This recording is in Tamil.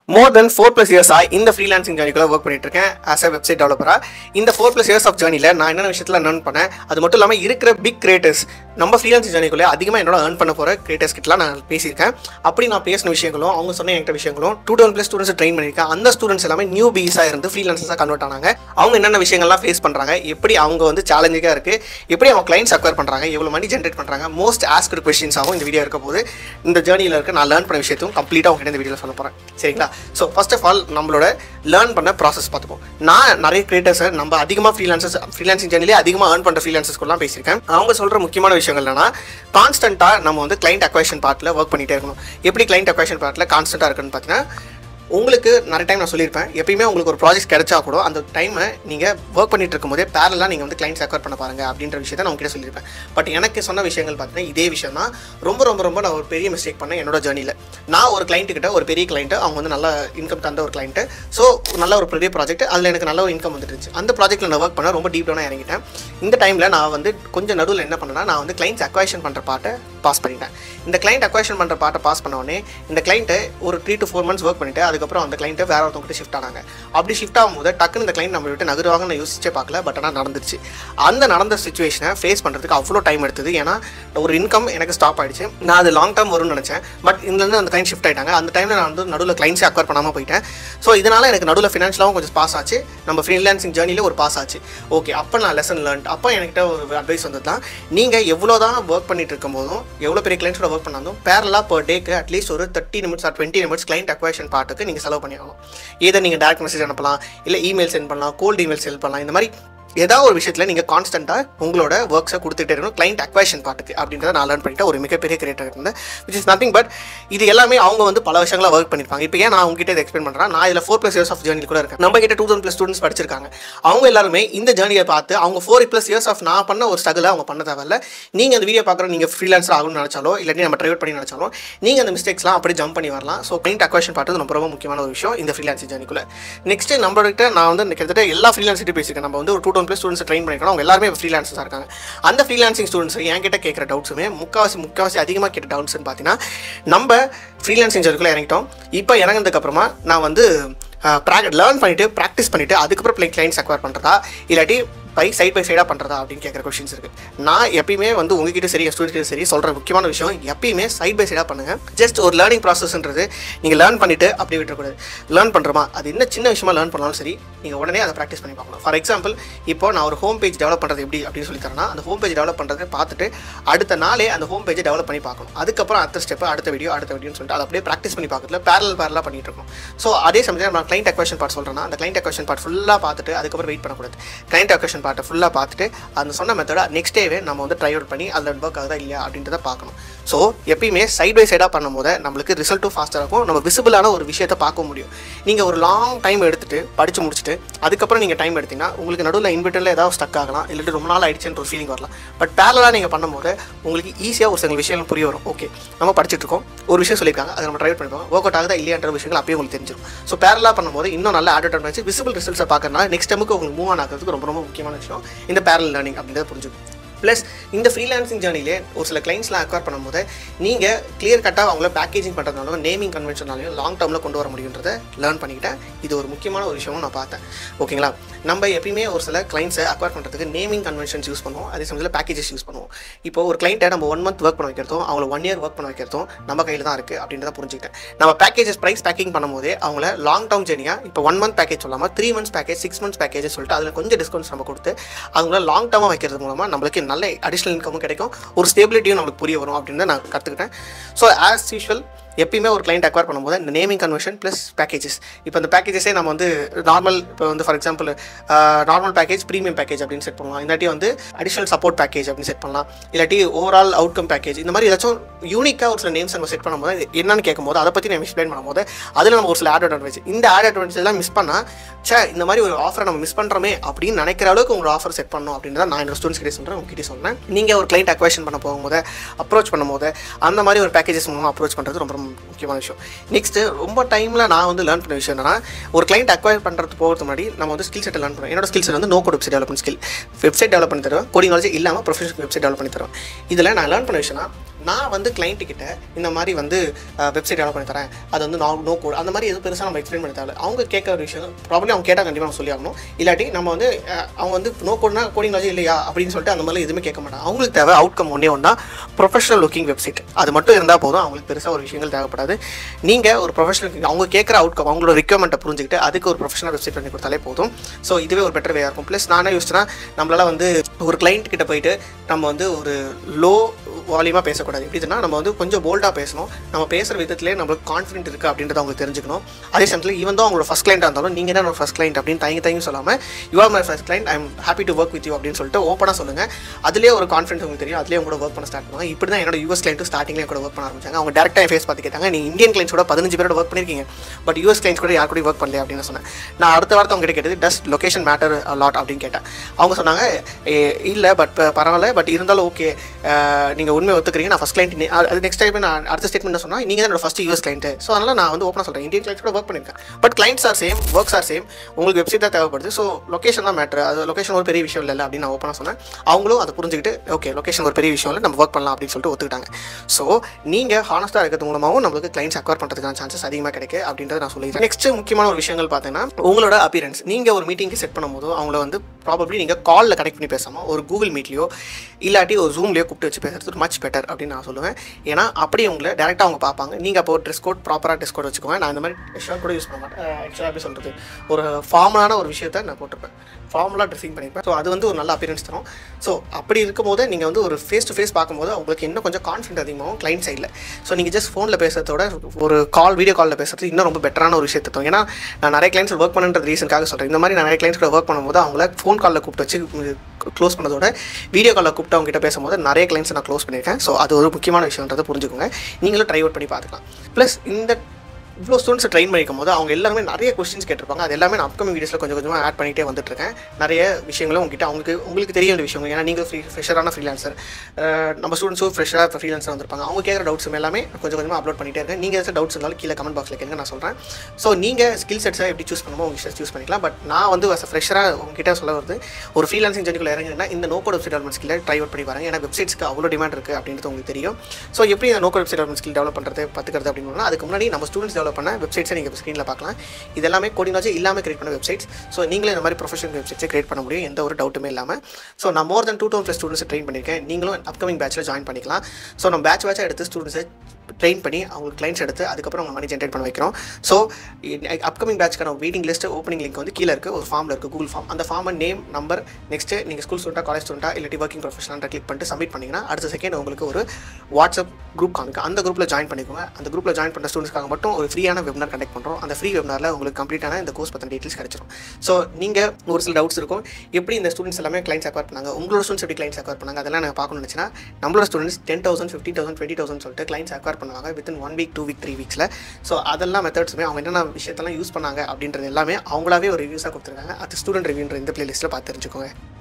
மோர் தென் ஃபோர் ப்ளஸ் இயர்ஸாக இந்த ஃப்ரீலான்சிங் ஜர்னிக்குள்ள ஒர்க் பண்ணிட்டு இருக்கேன் ஆஸ் அ வெப்சைட் டெவலப்பராக இந்த ஃபோர் ப்ளஸ் இயர்ஸ் ஆஃப் ஜர்னியில் நான் என்னென்ன விஷயத்தில் லேர்ன் பண்ணேன் அது மட்டும் இல்லாமல் இருக்கிற பிக் கிரியேட்டர்ஸ் நம்ம ஃப்ரீலான்சிங் ஜர்னிக்குள்ளே அதிகமாக என்னோட ஏர்ன் பண்ண போகிற கிரியேட்டர்ஸ் கிட்டலாம் நான் பேசியிருக்கேன் அப்படி நான் பேசின விஷயங்களும் அவங்க சொன்ன என்கிட்ட விஷயங்களும் two thousand plus students train பண்ணியிருக்கேன் அந்த ஸ்டூடெண்ட்ஸ் எல்லாமே நியூ பீஸாக இருந்து ஃப்ரீலான்சஸாக கன்வெர்ட் ஆனாங்க அவங்க என்னென்ன விஷயங்கள்லாம் ஃபேஸ் பண்ணுறாங்க எப்படி அவங்க வந்து சேலஞ்சிங்காக இருக்குது எப்படி அவங்க கிளைண்ட்ஸ் அக்வயர் பண்ணுறாங்க எவ்வளோ மணி ஜென்ரேட் பண்ணுறாங்க மோஸ்ட் ஆஸ்க்டு கொஸ்டின்ஸாகவும் இந்த வீடியோ இருக்க போது இந்த ஜேர்னியில் இருக்க நான் லேர்ன் பண்ண விஷயத்தையும் கம்ப்ளீட்டாக உங்ககிட்ட இந்த வீடியோவில் சொல்ல போகிறேன் சரிங்களா ஸோ ஃபர்ஸ்ட் ஆஃப் ஆல் நம்மளோட லேர்ன் பண்ண ப்ராசஸ் பார்த்துப்போம் நான் நிறைய கிரியேட்டர்ஸை நம்ம அதிகமாக ஃப்ரீலான்சர்ஸ் ஃப்ரீலான்சிங் ஜேர்னிலே அதிகமாக ஏர்ன் பண்ணுற ஃப்ரீலான்சர்ஸ்க்குலாம் பேசியிருக்கேன் அவங்க சொல்கிற முக்கியமான விஷயங்கள் என்னன்னா கான்ஸ்டண்ட்டாக நம்ம வந்து கிளைண்ட் அக்வேஷன் பார்ட்டில் ஒர்க் பண்ணிகிட்டே இருக்கணும் எப்படி கிளைண்ட் அக்வேஷன் பார்ட்டில் கான்ஸ்டண்ட்டாக இருக்குன்னு பார்த்தீங்கன்னா உங்களுக்கு நிறைய டைம் நான் சொல்லியிருப்பேன் எப்பயுமே உங்களுக்கு ஒரு ப்ராஜெக்ட் கிடைச்சா கூட அந்த டைமை நீங்கள் ஒர்க் பண்ணிட்டு இருக்கும்போதே பேரலாக நீங்கள் வந்து கிளைண்ட்ஸ் அக்வயர் பண்ண பாருங்க அப்படின்ற விஷயத்தை நான் உங்ககிட்ட சொல்லியிருப்பேன் பட் எனக்கு சொன்ன விஷயங்கள் பார்த்தீங்கன்னா இதே விஷயம் தான் ரொம்ப ரொம்ப ரொம்ப நான் ஒரு பெரிய மிஸ்டேக் பண்ணேன் என்னோட ஜேர்னியில் நான் ஒரு client கிட்ட ஒரு பெரிய கிளைண்ட்டு அவங்க வந்து நல்ல இன்கம் தந்த ஒரு கிளைண்ட்டு ஸோ நல்ல ஒரு பெரிய ப்ராஜெக்ட் அதில் எனக்கு நல்ல ஒரு இன்கம் வந்துட்டு இருந்துச்சு அந்த ப்ராஜெக்ட்டில் நான் ஒர்க் பண்ண ரொம்ப டீப் டவுனாக இறங்கிட்டேன் இந்த டைமில் நான் வந்து கொஞ்சம் நடுவில் என்ன பண்ணேன்னா நான் வந்து கிளைண்ட்ஸ் அக்வேஷன் பண்ணுற பாட்டை பாஸ் பண்ணிட்டேன் இந்த கிளைண்ட் அக்வேஷன் பண்ணுற பாட்டை பாஸ் பண்ண உடனே இந்த கிளைண்ட்டை ஒரு three to four months work பண்ணிட்டு அதுக்கப்புறம் அந்த கிளைண்ட்டை வேற ஒருத்தவங்க ஷிஃப்ட் ஆனாங்க அப்படி ஷிஃப்ட் ஆகும்போது டக்குன்னு இந்த கிளைண்ட் நம்ம விட்டு நகருவாங்க நான் யோசிச்சே பார்க்கல பட் ஆனால் நடந்துச்சு அந்த நடந்த சுச்சுவேஷனை ஃபேஸ் பண்ணுறதுக்கு அவ்வளோ டைம் எடுத்தது ஏன்னா ஒரு இன்கம் எனக்கு ஸ்டாப் ஆயிடுச்சு நான் அது லாங் டேர்ம் வரும்னு நினச்சேன் பட் இதுலேருந்து அந்த கிளைண்ட் ஷிஃப்ட் ஆயிட்டாங்க அந்த டைமில் நான் வந்து நடுவில் கிளைண்ட்ஸே அக்வயர் பண்ணாமல் போயிட்டேன் ஸோ இதனால் எனக்கு நடுவில் ஃபினான்ஷியலாகவும் கொஞ்சம் பாஸ் ஆச்சு நம்ம ஃப்ரீலான்சிங் ஜேர்னியில் ஒரு பாஸ் ஆச்சு ஓகே அப்போ நான் லெசன் லேர்ன் அப்போ என்கிட்ட ஒரு அட்வைஸ் வந்தது தான் நீங்கள் எவ்வளோ தான் ஒர்க் பண்ணிட்டு இருக்கும்போதும் எவ்வளோ பெரிய கிளைண்ட்ஸோட ஒர்க் பண்ணாலும் பேரலாக பர் டேக்கு அட்லீஸ்ட் ஒரு thirty minutes or twenty minutes client acquisition பார்ட்டுக்கு நீங்கள் செலவு பண்ணி ஆகணும் இதை நீங்கள் டேரக்ட் மெசேஜ் அனுப்பலாம் இல்லை இமெயில் சென்ட் பண்ணலாம் கோல்டு இமெயில் சென்ட் பண்ணலாம் இந்த மாதிரி ஏதாவது ஒரு விஷயத்தில் நீங்கள் கான்ஸ்டண்ட்டாக உங்களோட ஒர்க்ஸை கொடுத்துட்டே இருக்கணும் கிளைண்ட் அக்வேஷன் பார்ட்டுக்கு அப்படின்றத நான் லேர்ன் பண்ணிட்டு ஒரு மிகப்பெரிய கிரியேட்டர் இருந்தேன் விச் இஸ் நத்திங் பட் இது எல்லாமே அவங்க வந்து பல வருஷங்களா ஒர்க் பண்ணியிருப்பாங்க இப்போ ஏன் நான் உங்ககிட்ட இதை எக்ஸ்பிளைன் பண்ணுறேன் நான் இதில் four plus years of journey கூட இருக்கேன் நம்ம கிட்ட டூ தௌசண்ட் ப்ளஸ் ஸ்டூடெண்ட்ஸ் படிச்சிருக்காங்க அவங்க எல்லாருமே இந்த ஜேர்னியை பார்த்து அவங்க ஃபோர் ப்ளஸ் இயர்ஸ் ஆஃப் நான் பண்ண ஒரு ஸ்ட்ரகில் அவங்க பண்ண தேவையில்ல நீங்கள் அந்த வீடியோ பார்க்குற நீங்கள் ஃப்ரீலான்ஸர் ஆகணும்னு நினச்சாலோ இல்லாட்டி நம்ம ட்ரைவ் பண்ணி நினச்சாலும் நீங்கள் அந்த மிஸ்டேக்ஸ்லாம் அப்படியே ஜம்ப் பண்ணி வரலாம் ஸோ கிளைண்ட் அக்வேஷன் பார்த்து ரொம்ப ரொம்ப முக்கியமான ஒரு விஷயம் இந்த ஃப்ரீலான்சிங் ஜேர்னிக்குள்ள நெக்ஸ்ட் நம்மகிட்ட நான் வந்து கிட்டத்தட்ட எல்லா ஃப்ரீலான்சிட்டி பேசியிருக்கேன் நம்ம வந்து ஒரு two thousand plus students train பண்ணிருக்கோம் அவங்க எல்லாருமே ஃப்ரீலான்சர்ஸாக இருக்காங்க அந்த ஃப்ரீலான்சிங் ஸ்டூடெண்ட்ஸ் என்கிட்ட கேட்குற டவுட்ஸுமே முக்காவாசி முக்காவாசி அதிகமாக கேட்ட டவுட்ஸ்னு பார்த்தீங்கன்னா நம்ம ஃப்ரீலான்சிங் ஜர்க்குள்ளே இறங்கிட்டோம் இப்போ இறங்கினதுக்கப்புறமா நான் வந்து ப்ராக்ட் லேர்ன் பண்ணிவிட்டு ப்ராக்டிஸ் பண்ணிவிட்டு அதுக்கப்புறம் பிளே கிளைண்ட்ஸ் அக்வயர் பண்ணுறதா இல்லாட்டி பை சைட் பை சைடாக பண்ணுறதா அப்படின்னு கேட்குற கொஷின்ஸ் இருக்குது நான் எப்பயுமே வந்து உங்ககிட்ட சரி ஸ்டூடெண்ட் சரி சொல்கிற முக்கியமான விஷயம் எப்பயுமே சைட் பை சைடாக பண்ணுங்கள் ஜஸ்ட் ஒரு லேர்னிங் ப்ராசஸ்ன்றது நீங்கள் லேர்ன் பண்ணிவிட்டு அப்படி விட்டுறக்கூடாது லேர்ன் பண்ணுறோமா அது என்ன சின்ன விஷயமா லேர்ன் பண்ணாலும் சரி நீங்கள் உடனே அதை ப்ராக்டிஸ் பண்ணி பார்க்கணும் ஃபார் எக்ஸாம்பிள் இப்போ நான் ஒரு ஹோம் பேஜ் டெவலப் பண்ணுறது எப்படி அப்படின்னு சொல்லி தரேன்னா அந்த ஹோம் பேஜ் டெவலப் பண்ணுறதை பார்த்துட்டு அடுத்த நாளே அந்த ஹோம் பேஜை டெவலப் பண்ணி பார்க்கணும் அதுக்கப்புறம் அடுத்த ஸ்டெப் அடுத்த வீடியோ அடுத்த வீடியோன்னு சொல்லிட்டு அதை அப்படியே ப்ராக்டிஸ் பண்ணி பார்க்கறதுல பேரல் பேரலாக பண்ணிட்டு இருக்கணும் ஸோ அதே சமயத்தில் நான் கிளைண்ட் அக்வேஷன் பார்ட் சொல்கிறேன்னா அந்த கிளைண்ட் அக்வேஷன் பார்ட் ஃபுல்லாக பார்த்துட்டு அதுக்கப்புறம் வெயிட் பண்ணக்கூடாது கிளைண்ட் அக்வேஷன் பார்ட்டை ஃபுல்லாக பார்த்துட்டு அந்த சொன்ன மெத்தடை நெக்ஸ்ட் டேவே நம்ம வந்து ட்ரை அவுட் பண்ணி அதில் ஒர்க் ஆகுதா இல்லையா அப்படின்றத பார்க்கணும் ஸோ எப்பயுமே சைட் பை சைடாக பண்ணும்போது நம்மளுக்கு ரிசல்ட்டும் ஃபாஸ்ட்டாக இருக்கும் நம்ம விசிபிளான ஒரு விஷயத்தை பார்க்க முடியும் நீங்கள் ஒரு லாங் டைம் எடுத்துட்டு படித்து முடிச்சுட்டு அதுக்கப்புறம் நீங்கள் டைம் எடுத்தீங்கன்னா உங்களுக்கு நடுவில் இன்வெர்டரில் ஏதாவது ஸ்டக் ஆகலாம் இல்லாட்டி ரொம்ப நாள் ஆயிடுச்சுன்ற ஒரு ஃபீலிங் வரலாம் பட் பேரலாக நீங்கள் பண்ணும்போது உங்களுக்கு ஈஸியாக ஒரு சில விஷயங்கள் புரிய வரும் ஓகே நம்ம படிச்சுட்டு இருக்கோம் ஒரு விஷயம் சொல்லியிருக்காங்க அதை நம்ம ட்ரை பண்ணிப்போம் ஒர்க் அவுட் ஆகுதா இல்லையான்ற விஷயங்கள் அப்பயே உங்களுக்கு தெரிஞ்சிடும் ஸோ பேரலாக பண்ணும்போது இன்னும் நல்ல அட்வர்டைஸ் விசிபிள் ரிசல்ட்ஸை பார்க்கறதுனால நெக்ஸ்ட் டைமுக்கு உங்களுக்கு மூவ் ஆன் ஆகிறதுக்கு ரொம்ப ரொம்ப முக்கியமான விஷயம் இந்த பேரல் லேர்னிங் அப்படின்றத புரிஞ்சுக்கும் ப்ளஸ் இந்த ஃப்ரீலான்சிங் ஜேர்னிலே ஒரு சில கிளைண்ட்ஸ்லாம் அக்வயர் பண்ணும்போது நீங்கள் கிளியர் கட்டாக அவங்கள பேக்கேஜிங் பண்ணுறதுனாலும் நேமிங் கன்வென்ஷனாலையும் லாங் டேர்மில் கொண்டு வர முடியுன்றதை லேர்ன் பண்ணிக்கிட்டேன் இது ஒரு முக்கியமான ஒரு விஷயமும் நான் பார்த்தேன் ஓகேங்களா நம்ம எப்பயுமே ஒரு சில கிளைண்ட்ஸை அக்வயர் பண்ணுறதுக்கு நேமிங் கன்வென்ஷன்ஸ் யூஸ் பண்ணுவோம் அதே சமயத்தில் பேக்கேஜஸ் யூஸ் பண்ணுவோம் இப்போ ஒரு கிளைண்ட்டை நம்ம ஒன் மந்த் ஒர்க் பண்ண வைக்கிறதும் அவங்கள ஒன் இயர் ஒர்க் பண்ண வைக்கிறதும் நம்ம கையில் தான் இருக்குது அப்படின்றத புரிஞ்சுக்கிட்டேன் நம்ம பேக்கேஜஸ் ப்ரைஸ் பேக்கிங் பண்ணும்போதே அவங்கள லாங் டேர்ம் ஜேர்னியாக இப்போ ஒன் மந்த் பேக்கேஜ் சொல்லாமல் three months package six months package சொல்லிட்டு அதில் கொஞ்சம் டிஸ்கவுண்ட்ஸ் நம்ம கொடுத்து அவங்கள லாங் டேர்மாக வைக்கிறது மூலமாக நம்மளுக்கு நல்ல அடிஷனல் இன்கமும் கிடைக்கும் ஒரு ஸ்டேபிலிட்டியும் நம்மளுக்கு புரிய வரும் அப்படின்னு நான் கற்றுக்கிட்டேன் ஸோ ஆஸ் யூஷுவல் எப்பயுமே ஒரு கிளைண்ட் அக்வயர் பண்ணும்போது இந்த நேமிங் கன்வர்ஷன் ப்ளஸ் பேக்கேஜஸ் இப்போ இந்த பேக்கேஜஸே நம்ம வந்து நார்மல் இப்போ வந்து for example normal package premium package அப்படின்னு செட் பண்ணலாம் இல்லாட்டி வந்து அடிஷனல் சப்போர்ட் பேக்கேஜ் அப்படின்னு செட் பண்ணலாம் இல்லாட்டி ஓவரால் அவுட்கம் பேக்கேஜ் இந்த மாதிரி ஏதாச்சும் யூனிக்காக ஒரு சில நேம்ஸ் நம்ம செட் பண்ணும்போது இது என்னன்னு கேட்கும்போது அதை பற்றி நம்ம எக்ஸ்பிளைன் பண்ணும்போது அதில் நம்ம ஒரு சில ஆட் அட்வான்டேஜ் இந்த ஆட் அட்வான்டேஜ் எல்லாம் மிஸ் பண்ணால் சே இந்த மாதிரி ஒரு ஆஃபரை நம்ம மிஸ் பண்ணுறோமே அப்படின்னு நினைக்கிற அளவுக்கு உங்களோட ஆஃபர் செட் பண்ணணும் அப்படின்றத நான் என்னோட ஸ்டூடெண்ட்ஸ் கிட்டே சொல்கிறேன் உங்ககிட்ட சொல்கிறேன் நீங்கள் ஒரு கிளைண்ட் அக்வேஷன் பண்ண போகும்போது அப்ரோச் பண்ணும்போது அந்த மாதிரி ஒரு பேக்கேஜஸ் மூலமாக அப்ரோச் பண்ணுறது ரொம்ப ரொம்ப முக்கியமான விஷயம் நெக்ஸ்ட்டு ரொம்ப டைமில் நான் வந்து லேர்ன் பண்ண விஷயம் என்னன்னா ஒரு கிளைண்ட் அக்வயர் பண்ணுறது போகிறது முன்னாடி நம்ம வந்து ஸ்கில் செட்டை லேர்ன் பண்ணுவோம் என்னோட ஸ்கில் செட் வந்து no code website development skill website develop பண்ணி தருவேன் கோடிங் நாலேஜ் இல்லாமல் ப்ரொஃபஷனல் வெப்சைட் டெவலப் பண்ணி தருவேன் இதில் நான் லேர்ன் பண்ண விஷயம்னா நான் வந்து client கிட்ட இந்த மாதிரி வந்து வெப்சைட் டெவலப் பண்ணி தரேன் அது வந்து நோ நோ கோட் அந்த மாதிரி எதுவும் பெருசாக நம்ம எக்ஸ்பிளைன் பண்ணி தேவை அவங்க கேட்குற ஒரு விஷயம் ப்ராப்ளம் அவங்க கேட்டால் கண்டிப்பாக நம்ம சொல்லி ஆகணும் இல்லாட்டி நம்ம வந்து அஹ், அவங்க வந்து நோ கோட்னா கோடிங் லாஜி இல்லையா அப்படின்னு சொல்லிட்டு அந்த மாதிரி எதுவுமே கேட்க மாட்டாங்க அவங்களுக்கு தேவை அவுட்கம் ஒன்றே ஒன்றா ப்ரொஃபஷனல் லுக்கிங் வெப்சைட் அது மட்டும் இருந்தால் போதும் அவங்களுக்கு பெருசாக ஒரு விஷயங்கள் தேவைப்படாது நீங்கள் ஒரு ப்ரொஃபஷனல் அவங்க கேட்குற அவுட்கம் அவங்களோட ரிக்யர்மெண்ட்டை புரிஞ்சுக்கிட்டு அதுக்கு ஒரு ப்ரொஃபஷனல் வெப்சைட் பண்ணி கொடுத்தாலே போதும் ஸோ இதுவே ஒரு பெட்டர் வேயாக இருக்கும் ப்ளஸ் நான் என்ன யோசிச்சேன்னா நம்மளால வந்து ஒரு கிளைண்ட் கிட்ட போயிட்டு நம்ம வந்து ஒரு லோ வால்யூமாக பேசக்கூடாது எப்படி சொன்னா நம்ம வந்து கொஞ்சம் போல்டாக பேசணும் நம்ம பேசுகிற விதத்திலே நம்மளுக்கு கான்ஃபிடென்ட் இருக்குது அப்படின்றத அவங்க தெரிஞ்சுக்கணும் அதே சமயத்தில் ஈவன் தான் அவங்களோட ஃபஸ்ட் கிளைண்டாக இருந்தாலும் நீங்கள் தான் ஃபஸ்ட் கிளைண்ட் அப்படின்னு தயங்கி தயங்கி சொல்லாமல் you are my first client I am happy to work with you அப்படின்னு சொல்லிட்டு ஓப்பனாக சொல்லுங்கள் அதுலேயே ஒரு கான்ஃபிடன்ஸ் உங்களுக்கு தெரியும் அதுலேயே உங்களோட ஒர்க் பண்ண ஸ்டார்ட் பண்ணுவாங்க இப்படி தான் என்னோட யூஎஸ் கிளைண்ட்டும் ஸ்டார்டிங்லேயே கூட ஒர்க் பண்ண ஆரம்பிச்சாங்க அவங்க டேரக்டாக என் ஃபேஸ் பார்த்து கேட்டாங்க நீ இந்தியன் கிளைண்ட்ஸோட பதினஞ்சு பேரோட ஒர்க் பண்ணியிருக்கீங்க பட் யூஎஸ் கிளைண்ட்ஸ் கூட யார் கூட ஒர்க் பண்ணல அப்படின்னு சொன்னேன் நான் அடுத்த வாரத்தை அவங்க கிட்ட கேட்டது டஸ் லொகேஷன் மேட்டர் லாட் அப்படின்னு கேட்டேன் அவங்க சொன்னாங்க இல்லை பட் பரவாயில்ல பட் இருந்தாலும் ஓகே நீங்கள் உண்மையை ஒத்துக்கிறீங்க நான் ஃபஸ்ட் கிளைண்ட் அது நெக்ஸ்ட் டைம் நான் அடுத்த ஸ்டேட்மெண்ட் சொன்னால் நீங்கள் தான் என்னோட ஃபஸ்ட் யூஎஸ் கிளைண்ட் ஸோ அதனால் நான் வந்து ஓப்பனாக சொல்கிறேன் இந்தியன் கிளைண்ட்ஸ் கூட ஒர்க் பண்ணியிருக்கேன் but clients are same works are same உங்களுக்கு வெப்சைட் தான் தேவைப்படுது ஸோ லொகேஷன் தான் மேட்ரு அது லொகேஷன் ஒரு பெரிய விஷயம் இல்லை அப்படின்னு நான் ஓப்பனாக சொன்னேன் அவங்களும் அதை புரிஞ்சுக்கிட்டு ஓகே லொகேஷன் ஒரு பெரிய விஷயம் இல்லை நம்ம ஒர்க் பண்ணலாம் அப்படின்னு சொல்லிட்டு ஒத்துக்கிட்டாங்க ஸோ நீங்கள் ஹானஸ்ட்டாக இருக்கிறது மூலமாகவும் நம்மளுக்கு கிளைண்ட்ஸ் அக்வயர் பண்ணுறதுக்கான சான்சஸ் அதிகமாக கிடைக்கு அப்படின்றத நான் சொல்லிடுறேன் நெக்ஸ்ட் முக்கியமான ஒரு விஷயங்கள் பார்த்தீங்கன்னா உங்களோட அப்பியரன்ஸ் நீங்கள் ஒரு மீட்டிங்க்கு செட் பண்ணும்போது அவங்கள வந்து ப்ராபப்ளி நீங்கள் காலில் கனெக்ட் பண்ணி பேசாமல் ஒரு கூகுள் மீட்லையோ இல்லாட்டி ஒரு ஜூம்லையோ கூப்பிட்டு வச்சு பேசுறது மச் பெட்டர் அப்படின்னு நான் சொல்லுவேன் ஏன்னா அப்படி உங்களை டேரெக்டாக அவங்க பார்ப்பாங்க நீங்கள் அப்போ ட்ரெஸ் கோட் ப்ராப்பராக ட்ரெஸ் கோட் வச்சுக்கோங்க நான் இந்த மாதிரி ஷர்ட் கூட யூஸ் பண்ண மாட்டேன் ஆக்சுவலாக எப்படி சொல்கிறது ஒரு ஃபார்மலான ஒரு விஷயத்தை நான் போட்டிருப்பேன் ஃபார்மலாக ட்ரெஸ்ஸிங் பண்ணியிருப்பேன் ஸோ அது வந்து ஒரு நல்ல அப்பியரன்ஸ் தரும் ஸோ அப்படி இருக்கும்போது நீங்கள் வந்து ஒரு ஃபேஸ் டு ஃபேஸ் பார்க்கும்போது உங்களுக்கு இன்னும் கொஞ்சம் கான்ஃபிடென்ட் அதிகமாகும் கிளைண்ட் சைடில் ஸோ நீங்கள் ஜஸ்ட் ஃபோனில் பேசுறதோட ஒரு கால் வீடியோ காலில் பேசுறது இன்னும் ரொம்ப பெட்டரான ஒரு விஷயத்தை தரும் ஏன்னா நான் நிறைய கிளைண்ட்ஸ் ஒர்க் பண்ணுற ரீசனுக்காக சொல்கிறேன் இந்த மாதிரி நான் நிறைய கிளைண்ட்ஸ் கூட ஒர்க் பண்ணும்போது அவங்கள ஃபோன் காலில் கூப்பிட்டு வச்சு க்ளோஸ் பண்ணதோட வீடியோ காலில் கூப்பிட்டு அவங்க கிட்ட பேசும்போது நிறைய கிளைண்ட்ஸ் நான் க்ளோஸ் பண்ணியிருக்கேன் ஸோ அது ஒரு முக்கியமான விஷயன்றதை புரிஞ்சுக்கோங்க நீங்களும் ட்ரை அவுட் பண்ணி பார்த்துக்கலாம் ப்ளஸ் இந்த இவ்வளோ ஸ்டூடெண்ட்ஸ் ட்ரெயின் பண்ணிக்கும் போது அவங்க எல்லாருமே நிறைய கொஸ்டின்ஸ் கேட்டிருப்பாங்க அது எல்லாமே நான் அப்கமிங் வீடியோஸில் கொஞ்சம் கொஞ்சமாக ஆட் பண்ணிகிட்டே வந்துட்டுருக்கேன் நிறைய விஷயங்களும் உங்ககிட்ட அவங்களுக்கு உங்களுக்கு தெரிய வேண்டிய விஷயம் ஏன்னா நீங்கள் ஃப்ரீ ஃப்ரெஷரான ஃப்ரீலான்சர் நம்ம ஸ்டூடெண்ட்ஸும் ஃப்ரெஷராக ஃப்ரீலான்சர் வந்திருப்பாங்க அவங்க கேட்குற டவுட்ஸ் எல்லாமே கொஞ்சம் கொஞ்சமாக அப்லோட் பண்ணிட்டே இருக்கேன் நீங்கள் ஏதாச்சும் டவுட்ஸ் இருந்தாலும் கீழே கமெண்ட் பாக்ஸில் கேளுங்க நான் சொல்கிறேன் ஸோ நீங்கள் ஸ்கில் செட்ஸை எப்படி சூஸ் பண்ணுமோ உங்கள் சூஸ் பண்ணிக்கலாம் பட் நான் வந்து அஸ் ஃப்ரெஷராக உங்ககிட்ட சொல்ல வருது ஒரு ஃப்ரீலான்சிங் ஜெர்னிக்குள்ள இறங்கினா இந்த நோ கோட் வெப்சைட் டெவலப்மெண்ட் ஸ்கில்லை ட்ரை அவுட் பண்ணி பாருங்க ஏன்னா வெப்சைட்ஸ்க்கு அவ்வளோ டிமாண்ட் இருக்குது அப்படின்றது உங்களுக்கு தெரியும் ஸோ எப்படி இந்த no code website development skill develop பண்ணுறது பார்த்துக்கிறது அப்படின்னு அதுக்கு முன்னாடி நம்ம ஸ்டூடெண்ட்ஸ் டெவலப் பண்ண வெப்சைட்ஸை நீங்கள் ஸ்க்ரீனில் பார்க்கலாம் இது எல்லாமே கோடினாச்சு இல்லாமல் கிரியேட் பண்ண வெப்சைட்ஸ் ஸோ நீங்களே இந்த மாதிரி ப்ரொஃபஷனல் வெப்சைட்ஸை கிரியேட் பண்ண முடியும் எந்த ஒரு டவுட்டுமே இல்லாமல் ஸோ நான் more than two thousand plus students train பண்ணியிருக்கேன் நீங்களும் அப்கமிங் பேட்சில் ஜாயின் பண்ணிக்கலாம் ஸோ நம்ம பேட்ச் பேட்சாக எடுத்து ஸ்டூடெண்ட்ஸை ட்ரெயின் பண்ணி அவங்களுக்கு கிளைண்ட்ஸ் எடுத்து அதுக்கப்புறம் அவங்க மணி ஜென்ரேட் பண்ண வைக்கிறோம் ஸோ அப்கமிங் பேட்ச்க்கான வெயிட்டிங் லிஸ்ட் ஓப்பனிங் லிங்க் வந்து கீழே இருக்குது ஒரு ஃபார்மில் இருக்குது கூகுள் ஃபார்ம் அந்த ஃபார்மை நேம் நம்பர் நெக்ஸ்ட்டு நீங்கள் ஸ்கூல் ஸ்டூடெண்ட்டாக காலேஜ் ஸ்டூடெண்ட்டாக இல்லாட்டி ஒர்க்கிங் ப்ரொஃபஷனல் கிளிக் பண்ணிட்டு சப்மிட் பண்ணிங்கன்னா அடுத்த செகண்ட் உங்களுக்கு ஒரு வாட்ஸ்அப் குரூப் காமிக்கும் அந்த குரூப்பில் ஜாயின் பண்ணிக்கோங்க அந்த குரூப்பில் ஜாயின் பண்ண ஸ்டூடெண்ட்ஸ்க்காக மட்டும் ஒரு ஃப்ரீயான வெபினார் கண்டக்ட் பண்ணுறோம் அந்த ஃப்ரீ வெபினாரில் உங்களுக்கு கம்ப்ளீட்டான இந்த கோர்ஸ் பற்றின டீட்டெயில்ஸ் கிடைச்சிரும் ஸோ நீங்கள் ஒரு சில டவுட்ஸ் இருக்கும் எப்படி இந்த ஸ்டூடெண்ட்ஸ் எல்லாமே கிளைண்ட்ஸ் அக்வயர் பண்ணாங்க உங்களோட ஸ்டூடெண்ட்ஸ் எப்படி கிளைண்ட்ஸ் அக்வயர் பண்ணாங்க அதெல்லாம் நான் பார்க்கணும்னு நினச்சினா நம்மளோட students ten thousand fifty thousand twenty thousand சொல்லிட்டு கிளைண்ட்ஸ் அக்வயர் பண்ணுவாங்க within one week two week three வீக்ஸில் ஸோ அதெல்லாம் மெத்தட்ஸுமே அவங்க என்னென்ன விஷயத்தெல்லாம் யூஸ் பண்ணாங்க அப்படின்றது எல்லாமே அவங்களாவே ஒரு ரிவ்யூஸாக கொடுத்துருக்காங்க அது ஸ்டூடெண்ட் ரிவ்யூன்ற இந்த பிளேலிஸ்ட்டில் பார்த்து தெரிஞ்சுக்கோங்க